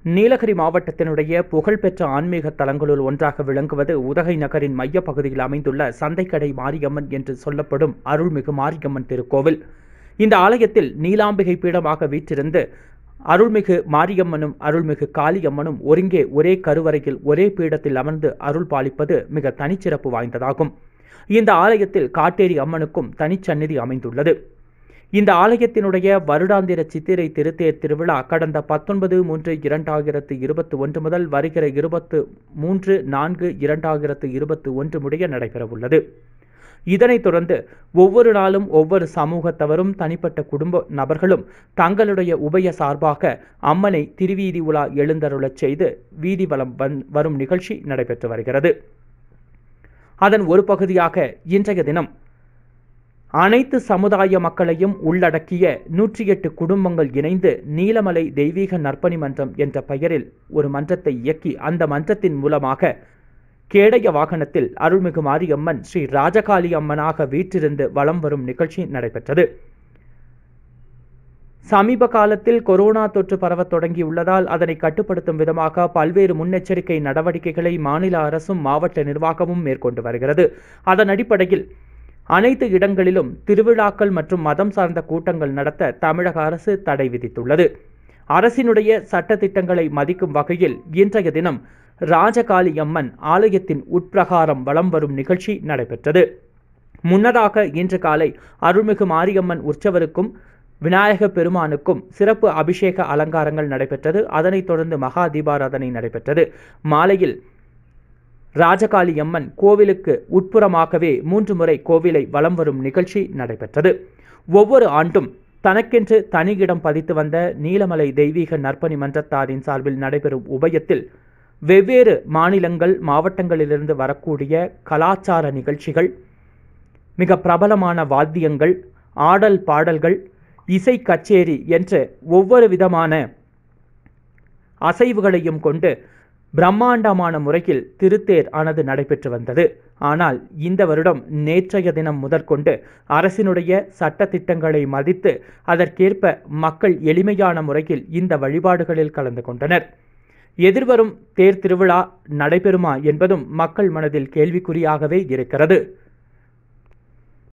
நீலகிரி மாவட்டத்தினுடைய புகழ்பெற்ற ஆன்மீக தலங்களுள் ஒன்றாக விளங்குவது உதகை நகரின் மையப்பகுதியில் அமைந்துள்ள சந்தைக்கடை மாரியம்மன் என்று சொல்லப்படும் அருள்மிகு மாரியம்மன் திருக்கோவில் இந்த ஆலயத்தில் நீலாம்பிகை பீடமாக வீற்றிருந்து அருள்மிகு மாரியம்மனும் அருள்மிகு காளியம்மனும் ஒருங்கே ஒரே கருவறையில் ஒரே பீடத்தில் அமர்ந்து அருள் பாலிப்பது மிக தனிச்சிறப்பு வாய்ந்ததாகும் இந்த ஆலயத்தில் காட்டேரி அம்மனுக்கும் தனிச்சந்நிதி அமைந்துள்ளது இந்த ஆலயத்தினுடைய வருடாந்திர சித்திரை திருத்தேர் திருவிழா கடந்த பத்தொன்பது மூன்று இரண்டாயிரத்து இருபத்தி ஒன்று முதல் வருகிற இருபத்து மூன்று நான்கு இரண்டாயிரத்து இருபத்தி ஒன்று முடிய நடைபெறவுள்ளது இதனைத் தொடர்ந்து ஒவ்வொரு நாளும் ஒவ்வொரு சமூகத்தவரும் தனிப்பட்ட குடும்ப நபர்களும் தங்களுடைய உபய சார்பாக அம்மனை திருவீதி உலா எழுந்தருளச் செய்து வீதி வலம் வந் வரும் நிகழ்ச்சி நடைபெற்று வருகிறது அதன் ஒரு பகுதியாக இன்றைய தினம் அனைத்து சமுதாய மக்களையும் உள்ளடக்கிய நூற்றி எட்டு குடும்பங்கள் இணைந்து நீலமலை தெய்வீக நற்பணி மன்றம் என்ற பெயரில் ஒரு மன்றத்தை இயக்கி அந்த மன்றத்தின் மூலமாக கேடய வாகனத்தில் அருள்மிகு மாரியம்மன் ஸ்ரீ ராஜகாளி அம்மனாக வீற்றிருந்து வலம் வரும் நிகழ்ச்சி நடைபெற்றது சமீப காலத்தில் கொரோனா தொற்று பரவத் தொடங்கியுள்ளதால் அதனை கட்டுப்படுத்தும் விதமாக பல்வேறு முன்னெச்சரிக்கை நடவடிக்கைகளை மாநில அரசும் மாவட்ட நிர்வாகமும் மேற்கொண்டு வருகிறது அதன் அடிப்படையில் அனைத்து இடங்களிலும் திருவிழாக்கள் மற்றும் மதம் சார்ந்த கூட்டங்கள் நடத்த தமிழக அரசு தடை விதித்துள்ளது அரசினுடைய சட்ட திட்டங்களை மதிக்கும் வகையில் இன்றைய தினம் ராஜகாளி அம்மன் ஆலயத்தின் உட்பிரகாரம் வலம் வரும் நிகழ்ச்சி நடைபெற்றது முன்னதாக இன்று காலை அருள்மிகு மாரியம்மன் உற்சவருக்கும் விநாயக பெருமானுக்கும் சிறப்பு அபிஷேக அலங்காரங்கள் நடைபெற்றது அதனைத் தொடர்ந்து மகா தீபாராதனை நடைபெற்றது மாலையில் ராஜகாளி அம்மன் கோவிலுக்கு உட்புறமாகவே மூன்று முறை கோவிலை வலம் வரும் நிகழ்ச்சி நடைபெற்றது ஒவ்வொரு ஆண்டும் தனக்கென்று தனி இடம் பதித்து வந்த நீலமலை தெய்வீக நற்பணி மன்றத்தாரின் சார்பில் நடைபெறும் உபயத்தில் வெவ்வேறு மாநிலங்கள் மாவட்டங்களிலிருந்து வரக்கூடிய கலாச்சார நிகழ்ச்சிகள் மிக பிரபலமான வாத்தியங்கள் ஆடல் பாடல்கள் இசை கச்சேரி என்று ஒவ்வொரு விதமான அசைவுகளையும் கொண்டு பிரம்மாண்டமான முறையில் திருத்தேர் ஆனது நடைபெற்று வந்தது ஆனால் இந்த வருடம் நேற்றைய தினம் முதற்கொண்டு அரசினுடைய சட்ட திட்டங்களை மதித்து அதற்கேற்ப மக்கள் எளிமையான முறையில் இந்த வழிபாடுகளில் கலந்து கொண்டனர் எதிர்வரும் தேர் திருவிழா நடைபெறுமா என்பதும் மக்கள் மனதில் கேள்விக்குறியாகவே இருக்கிறது